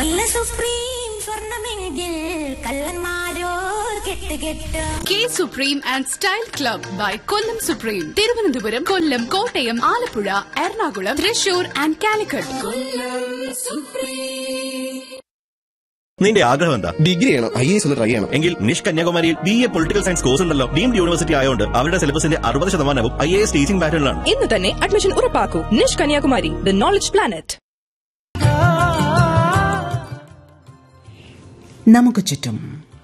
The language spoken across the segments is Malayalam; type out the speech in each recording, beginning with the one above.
കൊല്ല സുപ്രീം സ്വർണമെങ്കിൽ കള്ളന്മാരോർ കെട്ട് കെട്ട് K supreme and style club by Kollam supreme Thiruvananthapuram Kollam Kottayam Alappuzha Ernakulam Thrissur and Calicut നിന്റെ ആഗ്രഹം എന്താ ഡിഗ്രി ചെയ്യണം ഐ എസ് ഒന്ന് ട്രൈ ചെയ്യണം എങ്കിൽ നിഷ് കന്യാകുമാരിയിൽ B A political science course ഉണ്ടല്ലോ ഡീംഡ് യൂണിവേഴ്സിറ്റി ആയതുകൊണ്ട് അവരുടെ സിലബസിന്റെ അറുപത് ശതമാനവും ഐ എ എസ് ടീച്ചിംഗ് പാറ്റേണിലാണ് ഇന്ന് തന്നെ അഡ്മിഷൻ ഉറപ്പാക്കൂ Nish Kanyakumari the knowledge planet നമുക്ക് ചുറ്റും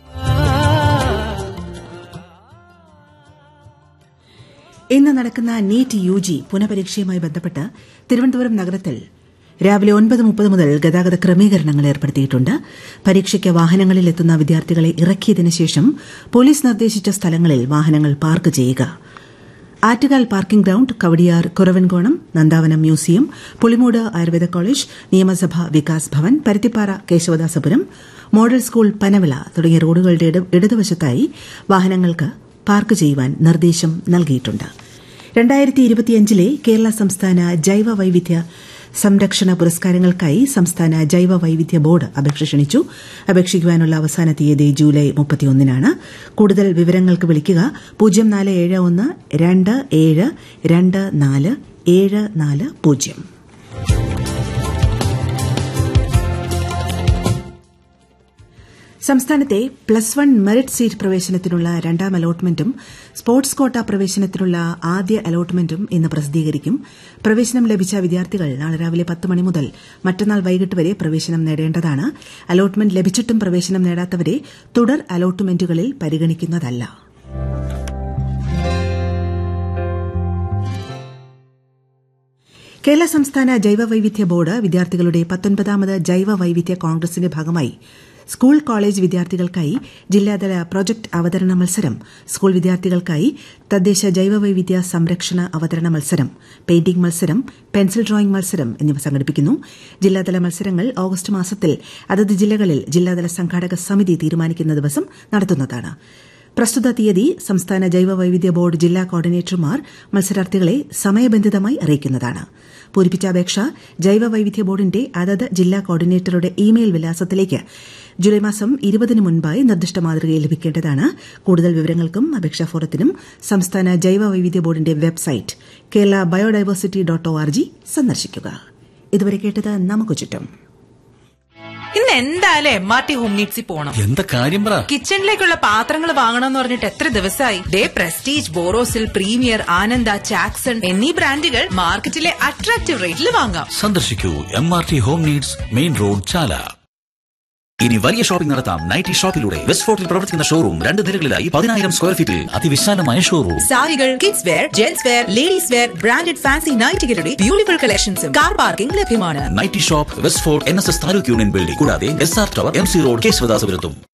ഇന്ന് നടക്കുന്ന നീറ്റ് യു ജി പുനഃപരീക്ഷയുമായി ബന്ധപ്പെട്ട് തിരുവനന്തപുരം നഗരത്തിൽ രാവിലെ ഒൻപത് മുപ്പത് മുതൽ ഗതാഗത ക്രമീകരണങ്ങൾ ഏർപ്പെടുത്തിയിട്ടുണ്ട് പരീക്ഷയ്ക്ക് വാഹനങ്ങളിൽ എത്തുന്ന വിദ്യാർത്ഥികളെ ഇറക്കിയതിനു ശേഷം പോലീസ് നിർദ്ദേശിച്ച സ്ഥലങ്ങളിൽ വാഹനങ്ങൾ പാർക്ക് ചെയ്യുക Attukal parking ground Kowdiar Kuravankonam Nandavanam museum Pulimoodu Ayurveda college Niyamasabha Vikas Bhavan Paruthippara Kesavadasapuram model school Panavila തുടങ്ങിയ റോഡുകളുടെ ഇട- ഇടതുവശത്തായി വാഹനങ്ങൾക്ക് പാർക്ക് ചെയ്യുവാൻ നിർദ്ദേശം നൽകിയിട്ടുണ്ട് രണ്ടായിരത്തി ഇരുപത്തിയഞ്ചിലെ കേരള സംസ്ഥാന ജൈവ വൈവിധ്യ സംരക്ഷണ പുരസ്കാരങ്ങൾക്കായി സംസ്ഥാന ജൈവ വൈവിധ്യ ബോർഡ് അപേക്ഷ ക്ഷണിച്ചു അപേക്ഷിക്കുവാനുള്ള അവസാന തീയതി ജൂലൈ മുപ്പത്തിയൊന്നിനാണ് കൂടുതൽ വിവരങ്ങൾക്ക് വിളിക്കുക പൂജ്യം നാല് ഏഴ് ഒന്ന് രണ്ട് ഏഴ് രണ്ട് നാല് ഏഴ് നാല് പൂജ്യം സംസ്ഥാനത്തെ പ്ലസ് വൺ മെറിറ്റ് സീറ്റ് പ്രവേശനത്തിനുള്ള രണ്ടാം അലോട്ട്മെന്റും സ്പോർട്സ് കോട്ട പ്രവേശനത്തിനുള്ള ആദ്യ അലോട്ട്മെന്റും ഇന്ന് പ്രസിദ്ധീകരിക്കും പ്രവേശനം ലഭിച്ച വിദ്യാർത്ഥികൾ നാളെ രാവിലെ പത്ത് മണി മുതൽ മറ്റന്നാൾ വൈകിട്ട് വരെ പ്രവേശനം നേടേണ്ടതാണ് അലോട്ട്മെന്റ് ലഭിച്ചിട്ടും പ്രവേശനം നേടാത്തവരെ തുടർ അലോട്ട്മെന്റുകളിൽ പരിഗണിക്കുന്നതല്ല കേരള സംസ്ഥാന ജൈവ വൈവിധ്യ ബോർഡ് വിദ്യാർത്ഥികളുടെ പത്തൊൻപതാമത് ജൈവ വൈവിധ്യ കോൺഗ്രസിന്റെ ഭാഗമായി സ്കൂൾ കോളേജ് വിദ്യാർത്ഥികൾക്കായി ജില്ലാതല പ്രൊജക്ട് അവതരണ മത്സരം സ്കൂൾ വിദ്യാർത്ഥികൾക്കായി തദ്ദേശ ജൈവ വൈവിധ്യ സംരക്ഷണ അവതരണ മത്സരം പെയിന്റിംഗ് മത്സരം പെൻസിൽ ഡ്രോയിംഗ് മത്സരം എന്നിവ സംഘടിപ്പിക്കുന്നു ജില്ലാതല മത്സരങ്ങൾ ഓഗസ്റ്റ് മാസത്തിൽ അതത് ജില്ലകളിൽ ജില്ലാതല സംഘാടക സമിതി തീരുമാനിക്കുന്ന ദിവസം നടത്തുന്നതാണ് പ്രസ്തുത തീയതി സംസ്ഥാന ജൈവ വൈവിധ്യ ബോർഡ് ജില്ലാ കോർഡിനേറ്റർമാർ മത്സരാർത്ഥികളെ സമയബന്ധിതമായി അറിയിക്കുന്നതാണ് പൂരിപ്പിച്ച അപേക്ഷ ജൈവ വൈവിധ്യ ബോർഡിന്റെ അതത് ജില്ലാ കോർഡിനേറ്ററുടെ ഇമെയിൽ വിലാസത്തിലേക്ക് ജൂലൈ മാസം ഇരുപതിന് മുൻപായി നിർദ്ദിഷ്ട മാതൃകയിൽ ലഭിക്കേണ്ടതാണ് കൂടുതൽ വിവരങ്ങൾക്കും അപേക്ഷാ ഫോറത്തിനും സംസ്ഥാന ജൈവ വൈവിധ്യ ബോർഡിന്റെ website Kerala biodiversity dot O R G സന്ദർശിക്കുക ഇതുവരെ കേട്ടത് നമുക്ക് ചുറ്റും ഇന്ന് എന്തായാലും എം ആർ ടി ഹോം നീഡ്സിൽ പോണം എന്താ കാര്യം പറ കിച്ചണിലേക്കുള്ള പാത്രങ്ങൾ വാങ്ങണമെന്ന് പറഞ്ഞിട്ട് എത്ര ദിവസമായി ഡേ പ്രസ്റ്റീജ് ബോറോസിൽ പ്രീമിയർ ആനന്ദ ചാക്സൺ എന്നീ ബ്രാൻഡുകൾ മാർക്കറ്റിലെ അട്രാക്റ്റീവ് റേറ്റിൽ വാങ്ങാം സന്ദർശിക്കൂ M R T home needs main road Chala ഇനി വലിയ ഷോപ്പിംഗ് നടത്താം നൈറ്റി ഷോപ്പിലൂടെ വെസ്റ്റ് ഫോർട്ടിൽ പ്രവർത്തിക്കുന്ന ഷോറൂം രണ്ട് നിലകളിലായി പതിനായിരം സ്ക്വയർ ഫീറ്റിൽ അതിവിശാലമായ ഷോറൂം സാരികൾ kids wear gents wear ladies wear branded fancy നൈറ്റുകളുടെ ബ്യൂട്ടിഫുൾ കളക്ഷൻസും കാർ പാർക്കിംഗ് ലഭ്യമാണ് nightie shop West Fort N S S taluk union building കൂടാതെ S R tower M C road കേശവദാസപുരത്തും